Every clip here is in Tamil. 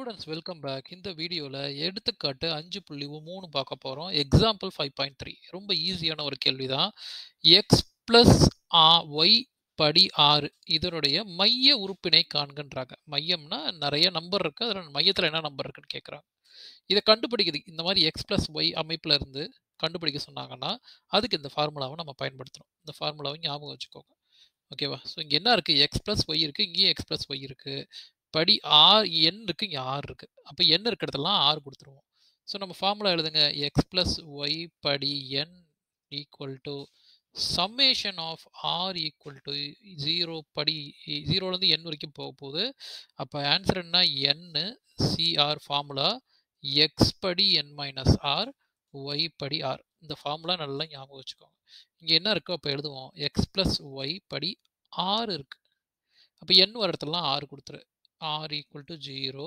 ஸ்டூடெண்ட்ஸ் வெல்கம் பேக் இந்த வீடியோவில் எடுத்துக்காட்டு அஞ்சு புள்ளி மூணு பார்க்க போகிறோம் எக்ஸாம்பிள் ஃபைவ் பாயிண்ட் த்ரீ ரொம்ப ஈஸியான ஒரு கேள்வி தான் எக்ஸ் ப்ளஸ் ஆ ஒய் படி ஆறு இதனுடைய மைய உறுப்பினை காண்கின்றாங்க மையம்னா நிறைய நம்பர் இருக்குது அதில் மையத்தில் என்ன நம்பர் இருக்குன்னு கேட்குறாங்க இதை கண்டுபிடிக்குது இந்த மாதிரி எக்ஸ் ப்ளஸ் ஒய் அமைப்பில் இருந்து கண்டுபிடிக்க சொன்னாங்கன்னா அதுக்கு இந்த ஃபார்முலாவை நம்ம பயன்படுத்தணும் இந்த ஃபார்முலாவை ஞாபகம் வச்சுக்கோங்க ஓகேவா ஸோ இங்கே என்ன இருக்குது எக்ஸ் ப்ளஸ் ஒய் இருக்குது இங்கேயும் எக்ஸ் ப்ளஸ் ஒய் இருக்குது படி ஆர் என் இருக்குது இங்கே ஆறு இருக்குது அப்போ என் இருக்க இடத்துலலாம் ஆறு கொடுத்துருவோம் ஸோ நம்ம ஃபார்முலா எழுதுங்க எக்ஸ் ப்ளஸ் ஒய் படி n equal to summation of r equal to zero படி ஜீரோலேருந்து என் வரைக்கும் போக போகுது அப்போ ஆன்சர் என்ன என்னு சிஆர் ஃபார்முலா எக்ஸ் படி என் மைனஸ் ஆர் ஒய் படி ஆர் இந்த ஃபார்முலா நல்லா ஞாபகம் வச்சுக்கோங்க இங்கே என்ன இருக்கோ அப்போ எழுதுவோம் எக்ஸ் ப்ளஸ் ஒய் படி ஆறு இருக்குது அப்போ என் வர இடத்துலலாம் ஆறு கொடுத்துரு ஆர் ஈக்குவல் டு ஜீரோ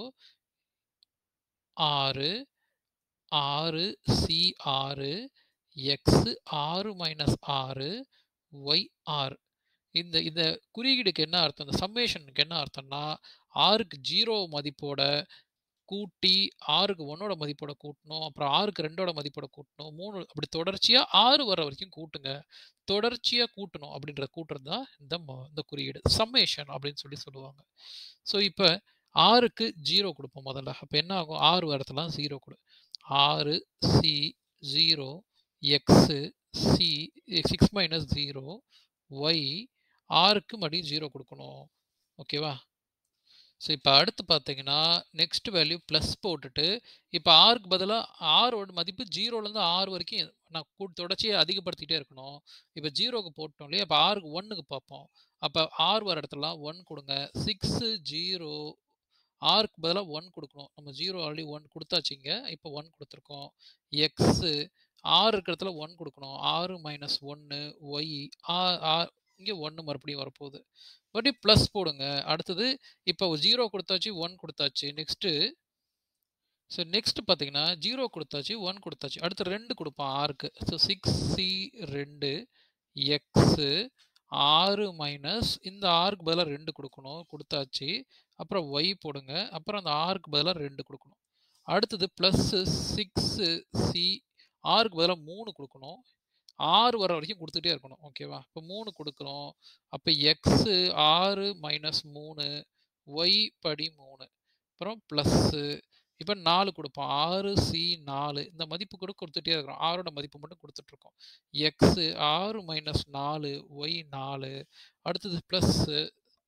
ஆறு ஆறு சி ஆறு எக்ஸு ஆறு மைனஸ் ஆறு ஒய் ஆறு இந்த இந்த குறியீடுக்கு என்ன அர்த்தம் இந்த சம்மேஷனுக்கு என்ன அர்த்தம்னா ஆறுக்கு ஜீரோ மதிப்போட கூட்டி ஆறுக்கு ஒன்னோட மதிப்போட கூட்டணும் அப்புறம் ஆறுக்கு ரெண்டோட மதிப்போட கூட்டணும் மூணு அப்படி தொடர்ச்சியாக ஆறு வர வரைக்கும் கூட்டுங்க தொடர்ச்சியாக கூட்டணும் அப்படின்ற கூட்டுறது தான் இந்த இந்த குறியீடு சம்மேஷன் அப்படின்னு சொல்லி சொல்லுவாங்க ஸோ இப்போ ஆறுக்கு ஜீரோ கொடுப்போம் முதல்ல அப்போ என்ன ஆகும் ஆறு வரத்துலாம் ஜீரோ கொடு ஆறு C zero x C six minus zero y ஆறுக்கு மறுபடியும் ஜீரோ கொடுக்கணும் ஓகேவா ஸோ இப்போ அடுத்து பார்த்தீங்கன்னா நெக்ஸ்ட் வேல்யூ ப்ளஸ் போட்டுட்டு இப்போ ஆறுக்கு பதிலாக ஆறோட மதிப்பு ஜீரோலேருந்து ஆறு வரைக்கும் நான் கூ தொடர்ச்சியை அதிகப்படுத்திகிட்டே இருக்கணும் இப்போ ஜீரோக்கு போட்டோம் இல்லையா இப்போ ஆறுக்கு ஒன்றுக்கு பார்ப்போம் அப்போ ஆறு வர இடத்துலலாம் ஒன் கொடுங்க சிக்ஸு ஜீரோ ஆறுக்கு பதிலாக ஒன் கொடுக்கணும் நம்ம ஜீரோ ஆல்ரெடி ஒன் கொடுத்தாச்சிங்க இப்போ ஒன் கொடுத்துருக்கோம் எக்ஸு ஆறு இருக்கிறதுல ஒன் கொடுக்கணும் ஆறு மைனஸ் ஒன்று ஒய் இங்கே ஒன்று மறுபடியும் வரப்போகுது மறுபடியும் ப்ளஸ் போடுங்க அடுத்தது இப்போ ஜீரோ கொடுத்தாச்சு ஒன் கொடுத்தாச்சு நெக்ஸ்ட்டு ஸோ நெக்ஸ்ட் பார்த்தீங்கன்னா ஜீரோ கொடுத்தாச்சு ஒன் கொடுத்தாச்சு அடுத்து ரெண்டு கொடுப்பான் ஆறுக்கு ஸோ சிக்ஸ் சி ரெண்டு எக்ஸு ஆறு மைனஸ் இந்த ஆறுக்கு பதிலாக ரெண்டு கொடுக்கணும் கொடுத்தாச்சு அப்புறம் ஒய் போடுங்க அப்புறம் அந்த ஆறுக்கு பதிலாக ரெண்டு கொடுக்கணும் அடுத்தது ப்ளஸ்ஸு சிக்ஸு சி ஆறுக்கு பதிலாக மூணு கொடுக்கணும் ஆறு வர வரைக்கும் கொடுத்துட்டே இருக்கணும் ஓகேவா இப்போ மூணு கொடுக்குறோம் அப்போ எக்ஸு ஆறு மைனஸ் மூணு ஒய் படி மூணு அப்புறம் ப்ளஸ்ஸு இப்போ நாலு கொடுப்போம் ஆறு சி நாலு இந்த மதிப்பு கூட கொடுத்துட்டே இருக்கிறோம் ஆறோட மதிப்பு மட்டும் கொடுத்துட்ருக்கோம் எக்ஸு ஆறு மைனஸ் நாலு ஒய் நாலு அடுத்தது ப்ளஸ்ஸு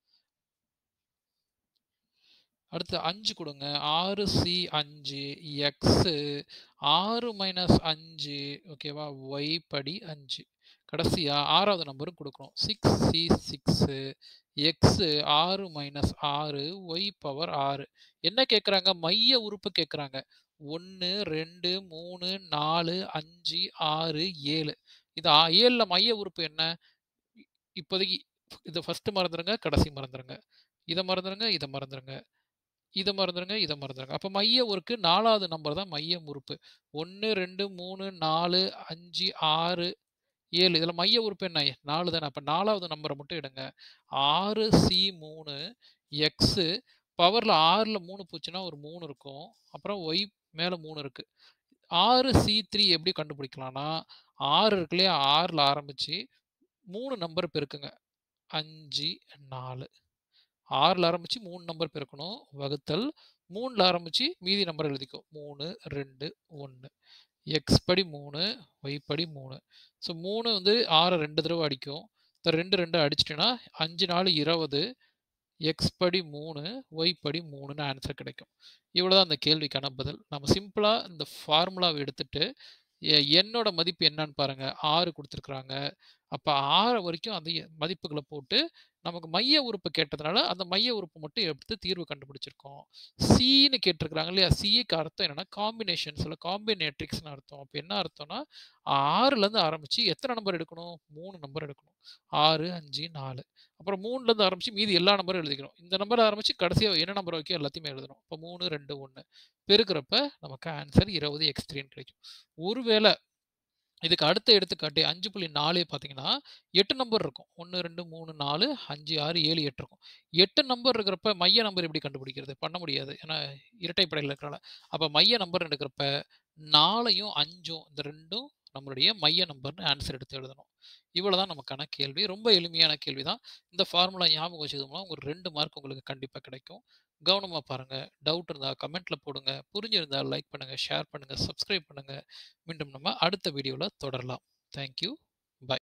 அடுத்து அஞ்சு கொடுங்க ஆறு சி அஞ்சு எக்ஸு ஆறு மைனஸ் அஞ்சு ஓகேவா ஒய் படி அஞ்சு கடைசியாக ஆறாவது நம்பரும் கொடுக்கணும் சிக்ஸ் சி சிக்ஸு எக்ஸு ஆறு மைனஸ் ஆறு ஒய் பவர் ஆறு என்ன கேட்குறாங்க மைய உறுப்பு கேட்குறாங்க ஒன்று ரெண்டு மூணு நாலு அஞ்சு ஆறு ஏழு இது ஏழில் மைய உறுப்பு என்ன இப்போதைக்கு இதை ஃபஸ்ட்டு மறந்துடுங்க கடைசி மறந்துடுங்க இதை மறந்துடுங்க இதை மறந்துடுங்க இதை மறந்துடுங்க இதை மறந்துடுங்க அப்போ மைய உறுப்பு நாலாவது நம்பர் தான் மைய உறுப்பு ஒன்று ரெண்டு மூணு நாலு அஞ்சு ஆறு ஏழு இதில் மைய உறுப்பு என்ன நாலு தானே அப்போ நாலாவது நம்பரை மட்டும் எடுங்க ஆறு சி மூணு எக்ஸு பவரில் ஆறில் மூணு போச்சுன்னா ஒரு மூணு இருக்கும் அப்புறம் ஒய் மேலே மூணு இருக்குது ஆறு சி த்ரீ எப்படி கண்டுபிடிக்கலாம்னா ஆறு இருக்குல்லையே ஆறில் ஆரம்பித்து மூணு நம்பர் பெருக்குங்க அஞ்சு நாலு ஆறில் ஆரம்பித்து மூணு நம்பர் பெருக்கணும் வகுத்தல் மூணில் ஆரம்பித்து மீதி நம்பர் எழுதிக்கோ மூணு ரெண்டு ஒன்று எக்ஸ் படி மூணு ஒய் படி மூணு ஸோ மூணு வந்து ஆறை ரெண்டு தடவை அடிக்கும் இந்த ரெண்டு ரெண்டு அடிச்சிட்டேன்னா அஞ்சு நாலு இருபது எக்ஸ் படி மூணு ஒய் படி மூணுன்னு ஆன்சர் கிடைக்கும் இவ்வளோ தான் அந்த கேள்விக்கான பதில் நம்ம சிம்பிளாக இந்த ஃபார்முலாவை எடுத்துட்டு என்னோட மதிப்பு என்னன்னு பாருங்கள் ஆறு கொடுத்துருக்குறாங்க அப்போ ஆறு வரைக்கும் அந்த மதிப்புகளை போட்டு நமக்கு மைய உறுப்பு கேட்டதுனால அந்த மைய உறுப்பு மட்டும் எடுத்து தீர்வு கண்டுபிடிச்சிருக்கோம் சின்னு கேட்டிருக்கிறாங்க இல்லையா சிக்கு அர்த்தம் என்னன்னா காம்பினேஷன்ஸ் இல்லை காம்பினேட்ரிக்ஸ்னு அர்த்தம் அப்போ என்ன அர்த்தம்னா ஆறுலேருந்து ஆரம்பித்து எத்தனை நம்பர் எடுக்கணும் மூணு நம்பர் எடுக்கணும் ஆறு அஞ்சு நாலு அப்புறம் மூணுலேருந்து ஆரம்பித்து மீதி எல்லா நம்பரும் எழுதிக்கணும் இந்த நம்பர் ஆரம்பித்து கடைசியாக என்ன நம்பர் வைக்க எல்லாத்தையுமே எழுதணும் இப்போ மூணு ரெண்டு ஒன்று பெருக்கிறப்ப நமக்கு ஆன்சர் இருபது எக்ஸ் த்ரீன்னு கிடைக்கும் ஒருவேளை இதுக்கு அடுத்த எடுத்துக்காட்டு 5.4 பார்த்தீங்கன்னா, 8 நம்பர் இருக்கும். 1, 2, 3, 4, 5, 6, 7, 8 இருக்கும். 8 நம்பர் இருக்கிறப்ப மைய நம்பர் எப்படி கண்டுபிடிக்கிறது? பண்ண முடியாது. ஏன்னா இரட்டைப்படையில இருக்கிறனால. அப்ப மைய நம்பர்ன்னு எடுக்கிறப்ப 4யும் 5ம் இந்த 2ம் நம்மளுடைய மைய நம்பர்ன்னு ஆன்சர் எடுத்து எழுதணும். இவ்வளோதான் நமக்கான கேள்வி. ரொம்ப எளிமையான கேள்வி தான். இந்த ஃபார்முலா ஞாபகம் வச்சுக்கிறது மூலம் ஒரு 2 மார்க் உங்களுக்கு கண்டிப்பா கிடைக்கும். கவனமா பாருங்க. டவுட் இருந்தா கமெண்ட்ல போடுங்க. புரிஞ்சிருந்தா லைக் பண்ணுங்க, ஷேர் பண்ணுங்க, சப்ஸ்கிரைப் பண்ணுங்க. மீண்டும் நம்ம அடுத்த வீடியோல தொடரலாம். Thank you.